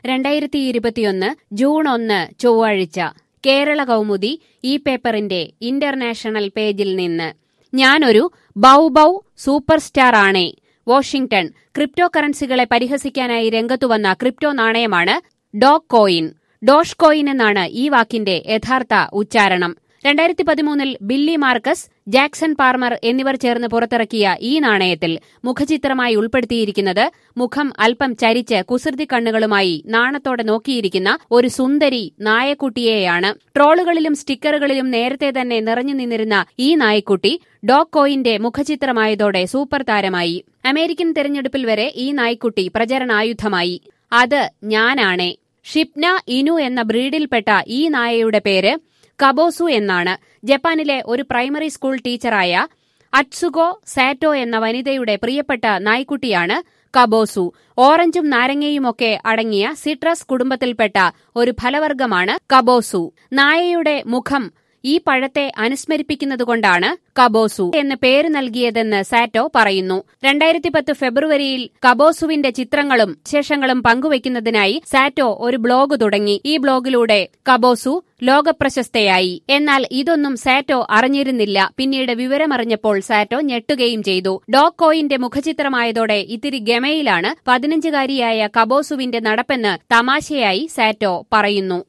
രണ്ടായിരത്തി ഇരുപത്തിയൊന്ന് ജൂൺ ഒന്ന് ചൊവ്വാഴ്ച കേരള കൗമുദി ഈ പേപ്പറിന്റെ ഇന്റർനാഷണൽ പേജിൽ നിന്ന് ഞാനൊരു ബൗ ബൗ സൂപ്പർ സ്റ്റാർ ആണേ വാഷിംഗ്ടൺ ക്രിപ്റ്റോ കറൻസികളെ പരിഹസിക്കാനായി രംഗത്തുവന്ന ക്രിപ്റ്റോ നാണയമാണ് ഡോഗ് കോയിൻ ഡോഷ് കോയിൻ എന്നാണ് ഈ വാക്കിന്റെ യഥാർത്ഥ ഉച്ചാരണം രണ്ടായിരത്തി പതിമൂന്നിൽ ബില്ലി മാർക്കസ് ജാക്സൺ പാർമർ എന്നിവർ ചേർന്ന് പുറത്തിറക്കിയ ഈ നാണയത്തിൽ മുഖചിത്രമായി ഉൾപ്പെടുത്തിയിരിക്കുന്നത് മുഖം അല്പം ചരിച്ച് കുസൃതി കണ്ണുകളുമായി നാണത്തോടെ നോക്കിയിരിക്കുന്ന ഒരു സുന്ദരി നായക്കുട്ടിയെയാണ് ട്രോളുകളിലും സ്റ്റിക്കറുകളിലും നേരത്തെ തന്നെ നിറഞ്ഞു നിന്നിരുന്ന ഈ നായ്ക്കുട്ടി ഡോഗ് കോയിന്റെ മുഖചിത്രമായതോടെ സൂപ്പർ താരമായി അമേരിക്കൻ തെരഞ്ഞെടുപ്പിൽ വരെ ഈ നായ്ക്കുട്ടി പ്രചരണായുധമായി അത് ഞാനാണേ ഷിപ്ന ഇനു എന്ന ബ്രീഡിൽപ്പെട്ട ഈ നായയുടെ പേര് കബോസു എന്നാണ് ജപ്പാനിലെ ഒരു പ്രൈമറി സ്കൂൾ ടീച്ചറായ അറ്റ്സുഗോ സാറ്റോ എന്ന വനിതയുടെ പ്രിയപ്പെട്ട നായ്ക്കുട്ടിയാണ് കബോസു ഓറഞ്ചും നാരങ്ങയുമൊക്കെ അടങ്ങിയ സിട്രസ് കുടുംബത്തിൽപ്പെട്ട ഒരു ഫലവർഗമാണ് കബോസു നായയുടെ മുഖം ഈ പഴത്തെ അനുസ്മരിപ്പിക്കുന്നതുകൊണ്ടാണ് കബോസു എന്ന് പേര് നൽകിയതെന്ന് സാറ്റോ പറയുന്നു രണ്ടായിരത്തി പത്ത് ഫെബ്രുവരിയിൽ കബോസുവിന്റെ ചിത്രങ്ങളും വിശേഷങ്ങളും പങ്കുവയ്ക്കുന്നതിനായി സാറ്റോ ഒരു ബ്ലോഗ് തുടങ്ങി ഈ ബ്ലോഗിലൂടെ കബോസു ലോകപ്രശസ്തയായി എന്നാൽ ഇതൊന്നും സാറ്റോ അറിഞ്ഞിരുന്നില്ല പിന്നീട് വിവരമറിഞ്ഞപ്പോൾ സാറ്റോ ഞെട്ടുകയും ചെയ്തു ഡോഗ് കോയിന്റെ മുഖചിത്രമായതോടെ ഇത്തിരി ഗമയിലാണ് പതിനഞ്ചുകാരിയായ കബോസുവിന്റെ നടപ്പെന്ന് തമാശയായി സാറ്റോ പറയുന്നു